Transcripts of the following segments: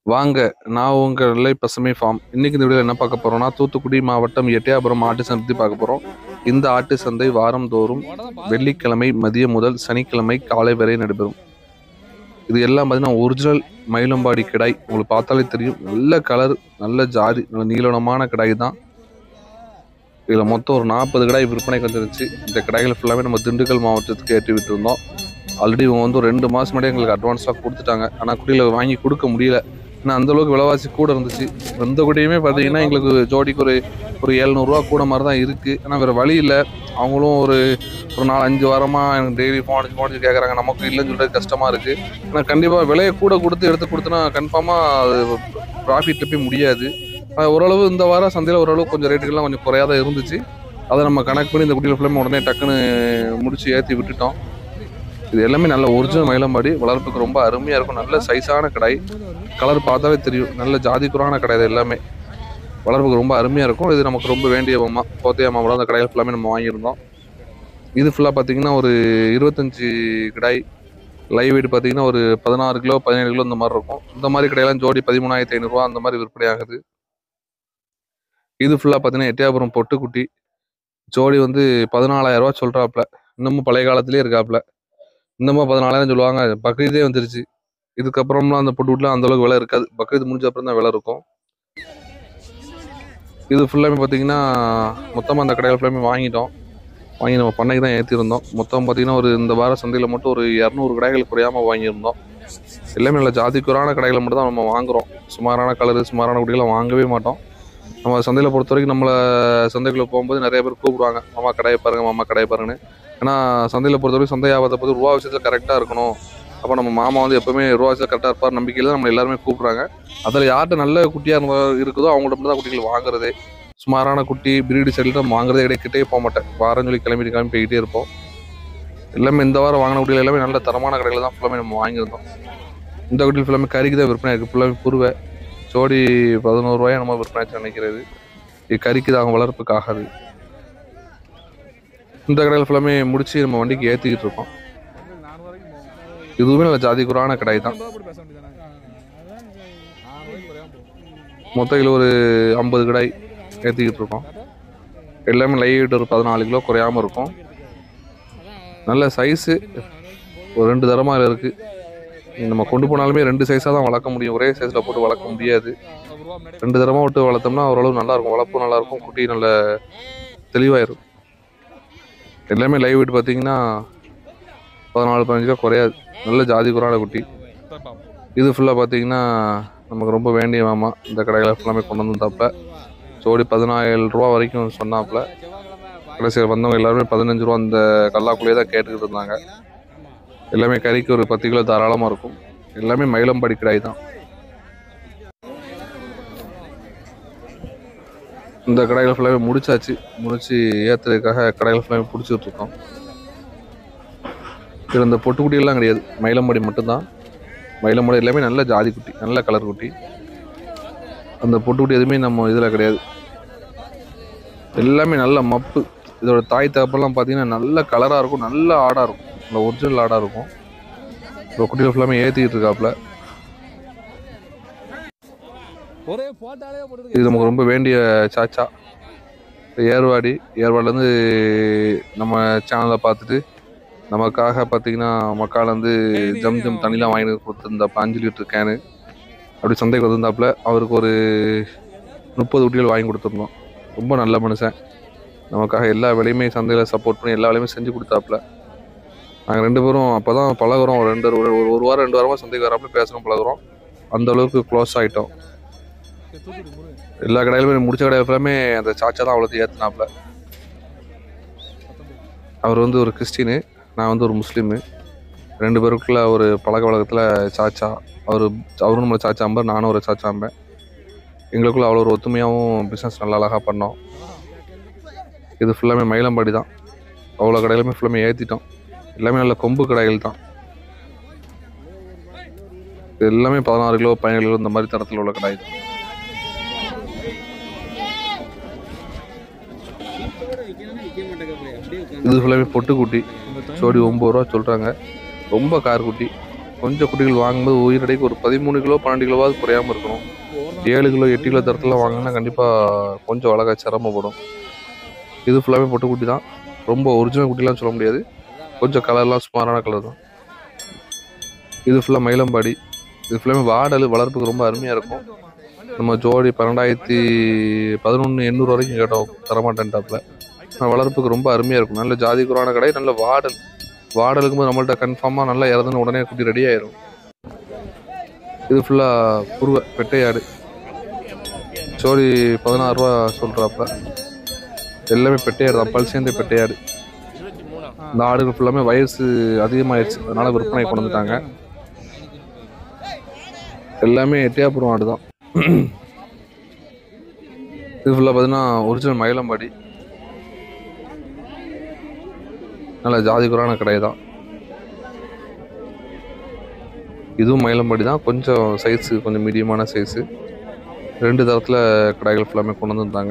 வாங்க நான் உங்கள் வெள்ளை பசுமை ஃபார்ம் இன்னைக்கு இந்த வீடியோவில் என்ன பார்க்க போறோம்னா தூத்துக்குடி மாவட்டம் எட்டயாபுரம் ஆட்டு சந்தை பத்தி பார்க்க போறோம் இந்த ஆட்டு சந்தை வாரந்தோறும் வெள்ளிக்கிழமை மதியம் முதல் சனிக்கிழமை காலை வரை நடைபெறும் இது எல்லாம் பார்த்தீங்கன்னா ஒரிஜினல் மயிலம்பாடி கிடாய் உங்களுக்கு பார்த்தாலே தெரியும் நல்ல கலர் நல்ல ஜாதி நல்ல நீளமான கிடாய் தான் இதில் மொத்தம் ஒரு நாற்பது கிடாய் விற்பனைக்கு வந்துருச்சு இந்த கிடாய்கள் ஃபுல்லாமே நம்ம திண்டுக்கல் மாவட்டத்துக்கு ஏற்றி விட்டுருந்தோம் ஆல்ரெடி இவங்க வந்து ஒரு ரெண்டு மாதம் முன்னாடி எங்களுக்கு அட்வான்ஸாக கொடுத்துட்டாங்க ஆனால் குடியில் வாங்கி கொடுக்க முடியல ஏன்னா அந்த அளவுக்கு விலைவாசி கூட இருந்துச்சு எந்த குடியுமே பார்த்தீங்கன்னா எங்களுக்கு ஜோடிக்கு ஒரு ஒரு எழுநூறுவா கூட மாதிரி தான் இருக்குது ஆனால் வேறு வழி இல்லை அவங்களும் ஒரு ஒரு நாலு அஞ்சு வாரமாக எனக்கு டெய்லி ஃபோன் அடிச்சு ஃபோன் அடிச்சு கேட்குறாங்க நமக்கு இல்லைன்னு சொல்கிறது கஷ்டமாக இருக்குது ஆனால் கண்டிப்பாக விலையை கூட கொடுத்து எடுத்து கொடுத்தனா கன்ஃபார்மாக அது ப்ராஃபிட்டில் போய் முடியாது ஆனா, ஓரளவு இந்த வாரம் சந்தையில் ஓரளவு கொஞ்சம் ரேட்டுகள்லாம் கொஞ்சம் குறையாத இருந்துச்சு அதை நம்ம கனெக்ட் பண்ணி இந்த குட்டியில் ஃபுல்லாமே உடனே டக்குன்னு முடிச்சு ஏற்றி விட்டுட்டோம் இது எல்லாமே நல்ல ஒரிஜினல் மயிலம்பாடி வளர்ப்புக்கு ரொம்ப அருமையாக இருக்கும் நல்ல சைஸான கடை கலர் பார்த்தாலே தெரியும் நல்ல ஜாதிக்குறான கடை இது எல்லாமே வளர்ப்புக்கு ரொம்ப அருமையாக இருக்கும் இது நமக்கு ரொம்ப வேண்டிய அம்மா போத்தைய அம்மா அந்த கடையில் ஃபுல்லாமே நம்ம வாங்கியிருந்தோம் இது ஃபுல்லாக பார்த்தீங்கன்னா ஒரு இருபத்தஞ்சி கடாய் லைவ் வெயிட் பார்த்தீங்கன்னா ஒரு பதினாறு கிலோ பதினேழு கிலோ இந்த மாதிரி இருக்கும் இந்த மாதிரி கடையெல்லாம் ஜோடி பதிமூணாயிரத்தி ஐநூறுரூவா அந்த மாதிரி விற்பனை ஆகுது இது ஃபுல்லாக பார்த்தீங்கன்னா எட்டியாபுரம் பொட்டுக்குட்டி ஜோடி வந்து பதினாலாயிரம் ரூபா சொல்கிறாப்புல இன்னமும் பழைய காலத்திலே இருக்காப்புல இன்னமும் பதினாலாயிரம் சொல்லுவாங்க பக்ரீதே வந்துருச்சு இதுக்கப்புறம்லாம் அந்த பொட்டுக்குட்டிலாம் அந்த அளவுக்கு விலை இருக்காது பக்ரீத் முடிஞ்ச அப்புறம் தான் விலை இருக்கும் இது ஃபுல்லாமே பார்த்தீங்கன்னா மொத்தமாக அந்த கடையில் ஃபுல்லாமே வாங்கிட்டோம் வாங்கி நம்ம பண்ணைக்கு தான் ஏற்றிருந்தோம் மொத்தம் பார்த்தீங்கன்னா ஒரு இந்த வார சந்தையில் மட்டும் ஒரு இரநூறு கடைகள் குறையாமல் வாங்கியிருந்தோம் எல்லாமே நல்ல ஜாதிக்குறான கடைகளை மட்டும் தான் நம்ம வாங்குறோம் சுமாரான கலரு சுமாரான குட்டிகளை வாங்கவே மாட்டோம் நம்ம சந்தையில் பொறுத்த வரைக்கும் நம்மளை சந்தைக்குள்ளே போகும்போது நிறைய பேர் கூப்பிடுவாங்க மாமா கடையை பாருங்க மாமா கடையை பாருங்கன்னு ஏன்னா சந்தையில் பொறுத்த வரைக்கும் சந்தை ஆபத்தை போது ரூபா விஷயத்தில் கரெக்டாக இருக்கணும் அப்போ நம்ம மாமா வந்து எப்பவுமே ரூபா விஷயத்தில் கரெக்டாக இருப்பார் நம்பிக்கையில் தான் நம்ம எல்லாருமே கூப்பிட்றாங்க அதில் யார்கிட்ட நல்ல குட்டியாக இருந்தா இருக்குதோ அவங்கள்ட்ட மட்டும் தான் குட்டிகள் வாங்குறதே சுமாரான குட்டி பிரீடு சைடில் நம்ம வாங்குறதே கிடையாது கிட்டே போக மாட்டேன் வாரம் சொல்லி கிளம்பி கிளம்பி போய்கிட்டே இருப்போம் எல்லாமே இந்த வாரம் வாங்கின குட்டிகள் எல்லாமே நல்ல தரமான கடையில் தான் ஃபுல்லாமே நம்ம வாங்கியிருந்தோம் இந்த குட்டிகள் ஃபுல்லாமே கறிக்கு தான் விற்பனை இருக்குது ஃபுல்லாமே புருவை ஜோடி பதினோரு ரூபாய் நம்ம விற்பனை ஆச்சு நினைக்கிறது இது கறிக்கு தான் வளர்ப்புக்கு ஆகாது இந்த கடையில் ஃபுல்லாமே முடிச்சு நம்ம வண்டிக்கு ஏற்றிக்கிட்டு இருக்கோம் இதுவுமே நல்ல ஜாதிக்குறான கடை தான் மொத்தம் இதில் ஒரு ஐம்பது கடை ஏற்றிக்கிட்டு இருக்கோம் எல்லாமே லைட் ஒரு பதினாலு கிலோ குறையாம இருக்கும் நல்ல சைஸு ஒரு ரெண்டு தரமாக இருக்குது நம்ம கொண்டு போனாலுமே ரெண்டு சைஸாக தான் வளர்க்க முடியும் ஒரே சைஸில் போட்டு வளர்க்க முடியாது ரெண்டு தரமாக விட்டு வளர்த்தோம்னா ஓரளவு நல்லா இருக்கும் வளர்ப்பும் நல்லா இருக்கும் குட்டி நல்ல தெளிவாயிரும் எல்லாமே லைவ் வெயிட் பார்த்தீங்கன்னா பதினாலு பதினஞ்சு ரூபா குறையாது நல்ல ஜாதி குறான குட்டி இது ஃபுல்லாக பார்த்தீங்கன்னா நமக்கு ரொம்ப வேண்டிய மாமா இந்த கடையில் ஃபுல்லாமே கொண்டு வந்தாப்புல ஜோடி பதினாயிரம் ரூபா வரைக்கும் சொன்னாப்புல கடைசியில் வந்தவங்க எல்லாருமே பதினஞ்சு ரூபா அந்த கல்லாக்குள்ளேயே தான் கேட்டுக்கிட்டு இருந்தாங்க எல்லாமே கறிக்கு ஒரு பத்து கிலோ தாராளமாக இருக்கும் எல்லாமே மயிலம்பாடி கிடாய் தான் இந்த கடைகள் ஃபுல்லாகவே முடிச்சாச்சு முடிச்சு ஏற்றுறதுக்காக கடைகள் ஃபுல்லாகவே பிடிச்சிட்டு இருக்கோம் இதில் இந்த பொட்டுக்குட்டியெல்லாம் கிடையாது மயிலம்பாடி மட்டும்தான் மயிலம்பாடி எல்லாமே நல்ல ஜாதி குட்டி நல்ல கலர் குட்டி அந்த பொட்டுக்குட்டி எதுவுமே நம்ம இதில் கிடையாது எல்லாமே நல்ல மப்பு இதோட தாய் தகப்பெல்லாம் பார்த்தீங்கன்னா நல்ல கலராக இருக்கும் நல்ல ஆடாக இருக்கும் நல்ல ஒரிஜினல் ஆடாக இருக்கும் இப்போ குட்டிகள் ஃபுல்லாமே ஏற்றிக்கிட்டு இருக்காப்புல ஒரே போட்டாலே போட்டு இது நமக்கு ரொம்ப வேண்டிய சாச்சா ஏர்வாடி ஏர்வாடிலேருந்து நம்ம சேனலை பார்த்துட்டு நமக்காக பார்த்தீங்கன்னா மக்கால் வந்து ஜம் ஜம் தண்ணிலாம் வாங்கி கொடுத்துருந்தா அஞ்சு லிட்டர் கேனு அப்படி சந்தைக்கு வந்திருந்தாப்புல அவருக்கு ஒரு முப்பது குட்டிகள் வாங்கி கொடுத்துருந்தோம் ரொம்ப நல்ல மனுஷன் நமக்காக எல்லா வேலையுமே சந்தையில் சப்போர்ட் பண்ணி எல்லா வேலையுமே செஞ்சு கொடுத்தாப்புல நாங்கள் ரெண்டு பேரும் அப்போ தான் பழகுறோம் ஒரு ரெண்டு ஒரு ஒரு வாரம் ரெண்டு வாரமாக சந்தைக்கு வராப்புல பேசுகிறோம் பழகுறோம் அந்த அளவுக்கு க்ளோஸ் ஆகிட்டோம் தூக்கிட்டு முரு எல்லா கடையிலுமே முடிச்ச கடையில் ஃபுல்லாமே அந்த சாச்சா தான் அவ்வளோத்தையும் ஏற்றினாப்புல அவர் வந்து ஒரு கிறிஸ்டினு நான் வந்து ஒரு முஸ்லீமு ரெண்டு பேருக்குள்ள ஒரு பழக்க வழக்கத்தில் சாச்சா அவர் அவரும் நம்மளை சாச்சா அம்பர் நானும் ஒரு சாச்சா அம்பேன் எங்களுக்குள்ள அவ்வளோ ஒரு ஒத்துமையாகவும் பிஸ்னஸ் நல்லா அழகாக பண்ணோம் இது ஃபுல்லாமே மயிலம்பாடி தான் அவ்வளோ கடையிலுமே ஃபுல்லாமே ஏற்றிட்டோம் எல்லாமே நல்ல கொம்பு கடைகள் தான் இது எல்லாமே பதினாறு கிலோ பதினேழு கிலோ இந்த மாதிரி தரத்தில் உள்ள கடை தான் இது ஃபுல்லாமே பொட்டுக்குட்டி ஜோடி ஒம்பது ரூபா சொல்கிறாங்க ரொம்ப கார் குட்டி கொஞ்சம் குட்டிகள் வாங்கும்போது உயிரடைக்கு ஒரு பதிமூணு கிலோ பன்னெண்டு கிலோவாவது குறையாமல் இருக்கணும் ஏழு கிலோ எட்டு கிலோ தரத்தில் வாங்கினா கண்டிப்பாக கொஞ்சம் அழகாக சிரமப்படும் இது ஃபுல்லாகவே பொட்டு குட்டி தான் ரொம்ப ஒரிஜினல் குட்டிலாம் சொல்ல முடியாது கொஞ்சம் கலர்லாம் சுமாரான கலர் தான் இது ஃபுல்லாக மயிலம்பாடி இது ஃபுல்லாமே வாடல் வளர்ப்புக்கு ரொம்ப அருமையாக இருக்கும் நம்ம ஜோடி பன்னெண்டாயிரத்தி பதினொன்று எண்ணூறு வரைக்கும் கேட்டோம் தரமாட்டேன்டாப்புல ஆனால் வளர்ப்புக்கு ரொம்ப அருமையாக இருக்கும் நல்ல ஜாதி குரான கடை நல்ல வாடல் வாடலுக்கும் போது நம்மள்ட்ட கன்ஃபார்மாக நல்லா இறந்துன்னு உடனே குட்டி ரெடி ஆயிரும் இது ஃபுல்லாக புருவ பெட்டையாடு ஜோடி பதினாறு ரூபா சொல்கிறாப்புல எல்லாமே பெட்டையாடு தான் பல் சேர்ந்த பெட்டையாடு இந்த ஆடுகள் ஃபுல்லாமே வயசு அதிகமாயிருச்சு அதனால விற்பனை கொண்டு வந்துட்டாங்க எல்லாமே எட்டியாபுரம் ஆடு தான் இது ஃபுல்லாக பார்த்தீங்கன்னா ஒரிஜினல் மயிலம்பாடி நல்ல ஜாதி குறான கடை தான் இதுவும் மயிலம்பாடி தான் கொஞ்சம் சைஸு கொஞ்சம் மீடியமான சைஸு ரெண்டு தரத்தில் கடைகள் ஃபுல்லாமே கொண்டு வந்திருந்தாங்க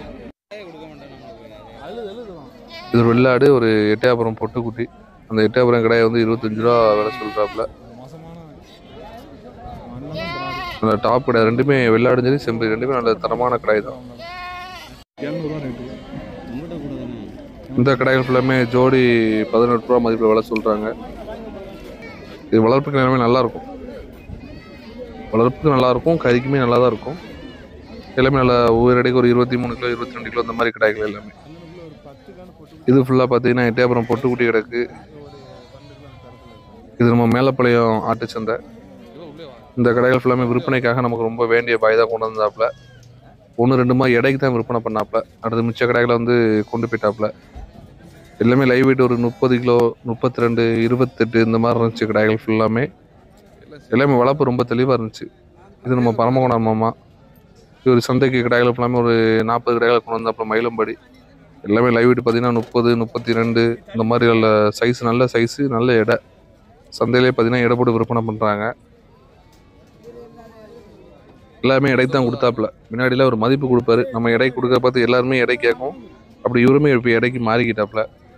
அழுது அழுதுதான் இது ஒரு வெள்ளாடு ஒரு எட்டயபுரம் பொட்டுக்குட்டி அந்த எட்டயபுரம் கடையை வந்து இருபத்தஞ்சு ரூபா விலை சொல்கிறாப்புல மோசமான அண்ணன் பிராடு நல்ல டாப் கடை ரெண்டுமே வெள்ளாடும் சரி செம்பரி ரெண்டுமே நல்ல தரமான கடை தான் இரநூறுவா ரேட்டு இந்த கடைகள் ஃபுல்லாமே ஜோடி பதினெட்டு ரூபா மதிப்பில் விலை சொல்கிறாங்க இது வளர்ப்புக்கு எல்லாமே நல்லா இருக்கும் வளர்ப்புக்கு நல்லா இருக்கும் கறிக்குமே நல்லா தான் இருக்கும் எல்லாமே நல்லா ஒவ்வொரு அடிக்கு ஒரு இருபத்தி மூணு கிலோ இருபத்தி ரெண்டு கிலோ இந்த மாதிரி கடைகள் எல்லாமே அண்ணனுக்குள்ள ஒரு பத்து கான போட்டு இது ஃபுல்லாக பார்த்தீங்கன்னா எட்டயபுரம் பொட்டுக்குட்டி கிடக்கு ஒரு பன்னெண்டு கிலோ தரத்துல இது நம்ம மேலப்பாளையம் ஆட்டு சந்தை இருக்கு உள்ளே வா இந்த கடைகள் ஃபுல்லாமே விற்பனைக்காக நமக்கு ரொம்ப வேண்டிய பாய் தான் கொண்டு வந்தாப்புல ஒன்று ரெண்டு மாதிரி எடைக்கு தான் விற்பனை பண்ணாப்புல அடுத்து மிச்ச கடைகளை வந்து கொண்டு போயிட்டாப்புல எல்லாமே லைவ் வெயிட் ஒரு முப்பது கிலோ முப்பத்தி ரெண்டு இருபத்தெட்டு இந்த மாதிரி இருந்துச்சு கடைகள் ஃபுல்லாமே எல்லாமே வளர்ப்பு ரொம்ப தெளிவாக இருந்துச்சு இது நம்ம பரமகுணம் மாமா இது ஒரு சந்தைக்கு கடைகள் ஃபுல்லாமே ஒரு நாற்பது கடைகளை கொண்டு வந்தாப்புல மயிலம்படி எல்லாமே லைவ் வெயிட் பார்த்தீங்கன்னா முப்பது முப்பத்தி ரெண்டு இந்த மாதிரி நல்ல சைஸ் நல்ல சைஸு நல்ல எடை சந்தையிலே பார்த்தீங்கன்னா எடை போட்டு விற்பனை பண்ணுறாங்க எல்லாமே எடை தான் கொடுத்தாப்புல முன்னாடிலாம் ஒரு மதிப்பு கொடுப்பாரு நம்ம எடை கொடுக்க பார்த்து எல்லாருமே எடை கேட்கும் அப்படி இவருமே இப்போ எடைக்கு மாறிக்கிட்டாப்புல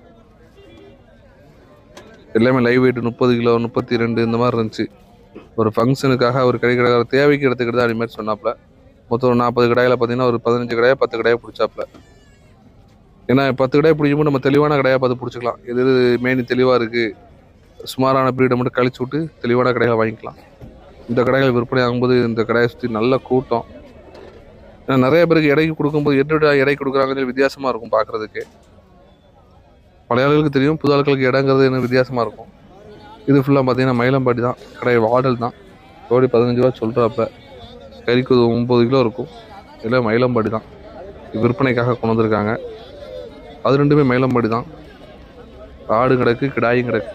எல்லாமே லைவ் வெயிட் முப்பது கிலோ முப்பத்தி ரெண்டு இந்த மாதிரி இருந்துச்சு ஒரு ஃபங்க்ஷனுக்காக ஒரு கடை கடை தேவைக்கு எடுத்துக்கிட்டு அது மாதிரி சொன்னாப்புல மொத்தம் ஒரு நாற்பது கடையில் பார்த்தீங்கன்னா ஒரு பதினஞ்சு கடையை பத்து கடையை பிடிச்சாப்புல ஏன்னா பத்து கடையை பிடிக்கும்போது நம்ம தெளிவான கடையாக பார்த்து பிடிச்சிக்கலாம் எது எது மேனி தெளிவாக இருக்குது சுமாரான பீரியடை மட்டும் கழிச்சு விட்டு தெளிவான கடைகளை வாங்கிக்கலாம் இந்த கடைகள் விற்பனை ஆகும்போது இந்த கடையை சுற்றி நல்ல கூட்டம் ஏன்னா நிறைய பேருக்கு எடைக்கு கொடுக்கும்போது எட்டு எடை கொடுக்குறாங்கன்னு சொல்லி வித்தியாசமாக இருக்கும் பார்க்குறதுக்கு பழைய ஆளுகளுக்கு தெரியும் புது ஆட்களுக்கு இடங்கிறது என்ன வித்தியாசமாக இருக்கும் இது ஃபுல்லாக பார்த்தீங்கன்னா மயிலம்பாடி தான் கடை வாடல் தான் ஜோடி பதினஞ்சு ரூபா சொல்கிறாப்ப கறிக்கு ஒரு ஒம்பது கிலோ இருக்கும் இதில் மயிலம்பாடி தான் இது விற்பனைக்காக கொண்டு வந்திருக்காங்க அது ரெண்டுமே மயிலம்பாடி தான் ஆடு கிடக்கு கிடாயும் கிடக்கு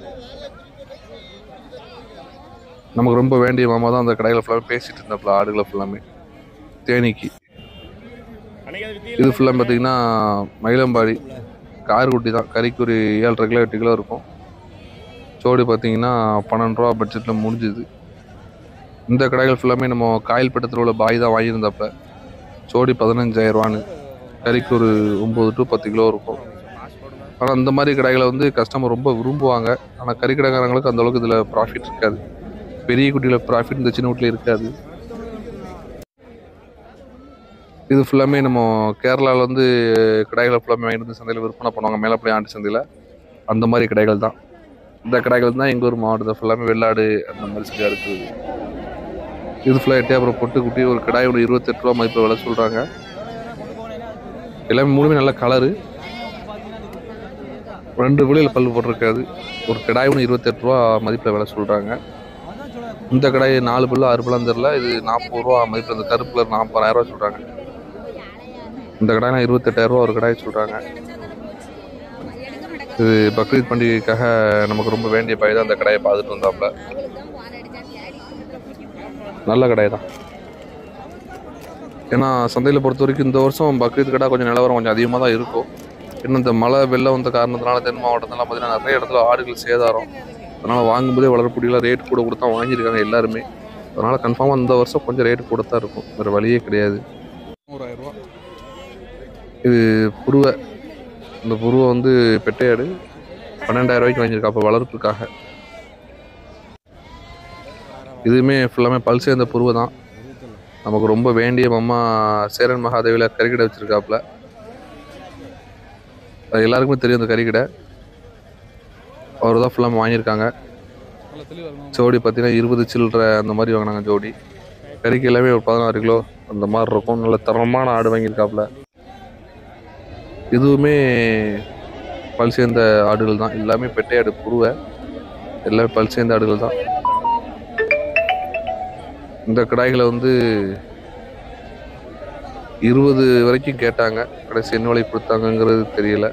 நமக்கு ரொம்ப வேண்டிய மாமா தான் அந்த கடையில் ஃபுல்லாமே பேசிட்டு இருந்தாப்புல ஆடுகளை ஃபுல்லாமே தேனிக்கு இது ஃபுல்லாக பார்த்தீங்கன்னா மயிலம்பாடி கார்குட்டி தான் கறிக்கு ஒரு ஏழரை கிலோ எட்டு கிலோ இருக்கும் ஜோடி பார்த்தீங்கன்னா பன்னெண்டு ரூபா பட்ஜெட்டில் முடிஞ்சுது இந்த கடைகள் ஃபுல்லாமே நம்ம காயல்பட்டத்தில் உள்ள பாய் தான் வாங்கியிருந்தாப்புல ஜோடி பதினஞ்சாயிரம் ரூபான்னு கறிக்கு ஒரு ஒம்பது டு பத்து கிலோ இருக்கும் ஆனால் இந்த மாதிரி கடைகளை வந்து கஸ்டமர் ரொம்ப விரும்புவாங்க ஆனால் கறி கடைக்காரங்களுக்கு அந்த அளவுக்கு இதில் ப்ராஃபிட் இருக்காது பெரிய குட்டியில் ப்ராஃபிட் இந்த சின்ன குட்டியில் இருக்காது இது ஃபுல்லாமே நம்ம கேரளாவில் வந்து கடைகளை ஃபுல்லாமே வாங்கிட்டு வந்து சந்தையில் விற்பனை பண்ணுவாங்க மேலப்பள்ளி ஆண்டு சந்தையில் அந்த மாதிரி கடைகள் தான் இந்த கடைகள் தான் எங்கள் ஊர் மாவட்டத்தில் ஃபுல்லாமே வெள்ளாடு அந்த மாதிரி சரியாக இருக்குது இது ஃபுல்லாக எட்டே அப்புறம் பொட்டு குட்டி ஒரு கடாய் ஒரு இருபத்தெட்டு ரூபா மதிப்பு விலை சொல்கிறாங்க எல்லாமே மூணுமே நல்ல கலரு ரெண்டு விலையில் பல்லு போட்டிருக்காது ஒரு கடாய் ஒன்று இருபத்தெட்டு ரூபா மதிப்பில் விலை சொல்கிறாங்க இந்த கடாய் நாலு பல்லு ஆறு பல்லு தெரில இது நாற்பது ரூபா மதிப்பில் இந்த கருப்பு கலர் நாற்பதாயிரம் ரூபா சொல்கிறாங்க இந்த கடாய்னா இருபத்தெட்டாயிரம் ரூபா ஒரு கடாய் சொல்கிறாங்க இது பக்ரீத் பண்டிகைக்காக நமக்கு ரொம்ப வேண்டிய பயிர் தான் அந்த கடையை பார்த்துட்டு வந்தாப்புல நல்ல கடை தான் ஏன்னா சந்தையில் பொறுத்த வரைக்கும் இந்த வருஷம் பக்ரீத் கடை கொஞ்சம் நிலவரம் கொஞ்சம் அதிகமாக தான் இருக்கும் இன்னும் இந்த மழை வெள்ளம் வந்த காரணத்தினால தென் மாவட்டத்திலாம் பார்த்தீங்கன்னா நிறைய இடத்துல ஆடுகள் சேதாரம் அதனால் வாங்கும்போதே வளரக்கூடியலாம் ரேட் கூட கொடுத்தா வாங்கியிருக்காங்க எல்லாருமே அதனால் கன்ஃபார்மாக இந்த வருஷம் கொஞ்சம் ரேட் கூட தான் இருக்கும் வேறு வழியே கிடையாது நூறாயிரம் ரூபா புருவை இந்த புருவை வந்து பெட்டையாடு பன்னெண்டாயிரம் ரூபாய்க்கு வாங்கியிருக்கா அப்போ வளர்ப்புக்காக இதுவுமே ஃபுல்லாமே பல் சேர்ந்த புருவை தான் நமக்கு ரொம்ப வேண்டிய மம்மா சேரன் மகாதேவியில் கறிக்கடை வச்சுருக்காப்புல அது எல்லாருக்குமே தெரியும் அந்த கறிக்கடை அவர் தான் ஃபுல்லாக வாங்கியிருக்காங்க நல்ல தெளிவாக இருக்கணும் ஜோடி பார்த்தீங்கன்னா இருபது சில்லற அந்த மாதிரி வாங்கினாங்க ஜோடி கறிக்கு எல்லாமே ஒரு பதினாறு கிலோ அந்த மாதிரி இருக்கும் நல்ல தரமான ஆடு வாங்கியிருக்காப்புல இதுவுமே பல் சேர்ந்த ஆடுகள் தான் எல்லாமே பெட்டை ஆடு புருவை எல்லாமே பல் சேர்ந்த ஆடுகள் தான் இந்த கடாய்களை வந்து இருபது வரைக்கும் கேட்டாங்க கடைசி என்ன விலை கொடுத்தாங்கங்கிறது தெரியல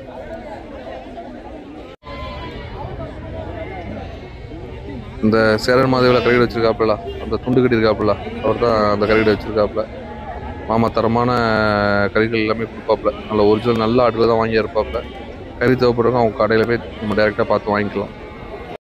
இந்த சேரன் மாதேவியில் கறிக்கடை வச்சிருக்காப்புல அந்த துண்டு கட்டி இருக்காப்புல அவர் தான் அந்த கறிக்கடை வச்சிருக்காப்புல மாமா தரமான கறிகள் எல்லாமே கொடுப்பாப்புல நல்ல ஒரிஜினல் நல்ல ஆடுகள் தான் வாங்கி இருப்பாப்புல கறி தேவைப்படுறவங்க அவங்க கடையில் போய் நம்ம டேரெக்டாக பார்த்து வாங்கிக்கலாம்